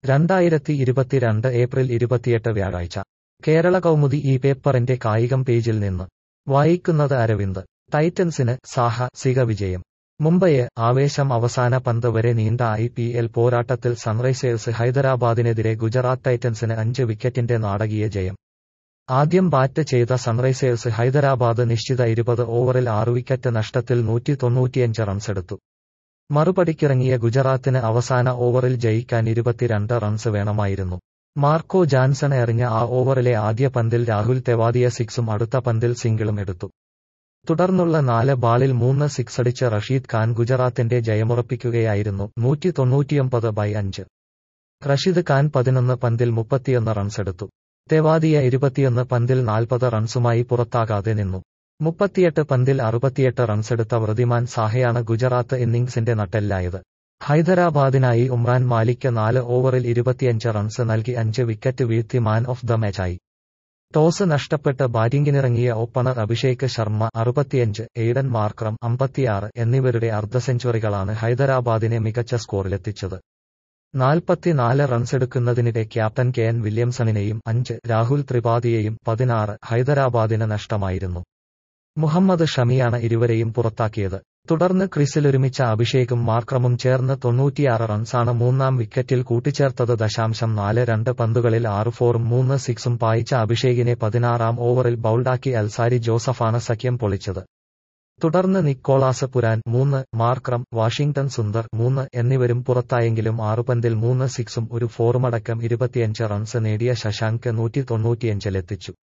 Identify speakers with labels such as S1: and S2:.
S1: രണ്ടായിരത്തി ഇരുപത്തിരണ്ട് ഏപ്രിൽ ഇരുപത്തിയെട്ട് വ്യാഴാഴ്ച കേരള കൗമുദി ഈ പേപ്പറിന്റെ കായികം പേജിൽ നിന്ന് വായിക്കുന്നത് അരവിന്ദ് ടൈറ്റൻസിന് സാഹസിക വിജയം മുംബൈയെ ആവേശം അവസാന പന്ത് വരെ നീണ്ട ഐ പി എൽ പോരാട്ടത്തിൽ സൺറൈസേഴ്സ് ഹൈദരാബാദിനെതിരെ ഗുജറാത്ത് ടൈറ്റൻസിന് അഞ്ച് വിക്കറ്റിന്റെ നാടകീയ ജയം ആദ്യം ബാറ്റ് ചെയ്ത സൺറൈസേഴ്സ് ഹൈദരാബാദ് നിശ്ചിത ഇരുപത് ഓവറിൽ ആറ് വിക്കറ്റ് നഷ്ടത്തിൽ നൂറ്റി തൊണ്ണൂറ്റിയഞ്ച് റൺസെടുത്തു മറുപടിക്കിറങ്ങിയ ഗുജറാത്തിന് അവസാന ഓവറിൽ ജയിക്കാൻ ഇരുപത്തിരണ്ട് റൺസ് വേണമായിരുന്നു മാർക്കോ ജാൻസൺ എറിഞ്ഞ ആ ഓവറിലെ ആദ്യ പന്തിൽ രാഹുൽ തെവാദിയ സിക്സും അടുത്ത പന്തിൽ സിംഗിളും എടുത്തു തുടർന്നുള്ള നാല് ബാളിൽ മൂന്ന് സിക്സടിച്ച് റഷീദ് ഖാൻ ഗുജറാത്തിന്റെ ജയമുറപ്പിക്കുകയായിരുന്നു നൂറ്റി തൊണ്ണൂറ്റിയൊമ്പത് ബൈ അഞ്ച് റഷീദ് ഖാൻ പതിനൊന്ന് പന്തിൽ മുപ്പത്തിയൊന്ന് റൺസെടുത്തു തെവാദിയ ഇരുപത്തിയൊന്ന് പന്തിൽ നാൽപ്പത് റൺസുമായി പുറത്താകാതെ നിന്നു മുപ്പത്തിയെട്ട് പന്തിൽ അറുപത്തിയെട്ട് റൺസെടുത്ത വൃതിമാൻ സാഹയാണ് ഗുജറാത്ത് ഇന്നിംഗ്സിന്റെ നട്ടെല്ലായത് ഹൈദരാബാദിനായി ഉമ്രാൻ മാലിക്ക് നാല് ഓവറിൽ ഇരുപത്തിയഞ്ച് റൺസ് നൽകി അഞ്ച് വിക്കറ്റ് വീഴ്ത്തി മാൻ ഓഫ് ദ മാച്ചായി ടോസ് നഷ്ടപ്പെട്ട് ബാറ്റിംഗിനിറങ്ങിയ ഓപ്പണർ അഭിഷേക് ശർമ്മ അറുപത്തിയഞ്ച് എയ്ഡൻ മാർക്രം അമ്പത്തിയാറ് എന്നിവരുടെ അർദ്ധ സെഞ്ചുറികളാണ് ഹൈദരാബാദിനെ മികച്ച സ്കോറിലെത്തിച്ചത് നാൽപ്പത്തിനാല് റൺസെടുക്കുന്നതിനിടെ ക്യാപ്റ്റൻ കെ എൻ വില്യംസണിനെയും അഞ്ച് രാഹുൽ ത്രിപാഠിയെയും പതിനാറ് ഹൈദരാബാദിന് നഷ്ടമായിരുന്നു മുഹമ്മദ് ഷമിയാണ് ഇരുവരെയും പുറത്താക്കിയത് തുടർന്ന് ക്രീസിലൊരുമിച്ച അഭിഷേകും മാർക്രമും ചേർന്ന് തൊണ്ണൂറ്റിയാറ് റൺസാണ് മൂന്നാം വിക്കറ്റിൽ കൂട്ടിച്ചേർത്തത് ദശാംശം നാല് രണ്ട് പന്തുകളിൽ ആറ് ഫോറും മൂന്ന് സിക്സും പായിച്ച അഭിഷേകിനെ പതിനാറാം ഓവറിൽ ബൌൾഡാക്കി അൽസാരി ജോസഫാണ് സഖ്യം പൊളിച്ചത് തുടർന്ന് നിക്കോളാസ് പുരാൻ മൂന്ന് മാർക്രം വാഷിംഗ്ടൺ സുന്ദർ മൂന്ന് എന്നിവരും പുറത്തായെങ്കിലും ആറു പന്തിൽ മൂന്ന് സിക്സും ഒരു ഫോറുമടക്കം ഇരുപത്തിയഞ്ച് റൺസ് നേടിയ ശശാങ്ക് നൂറ്റി തൊണ്ണൂറ്റിയഞ്ചിലെത്തിച്ചു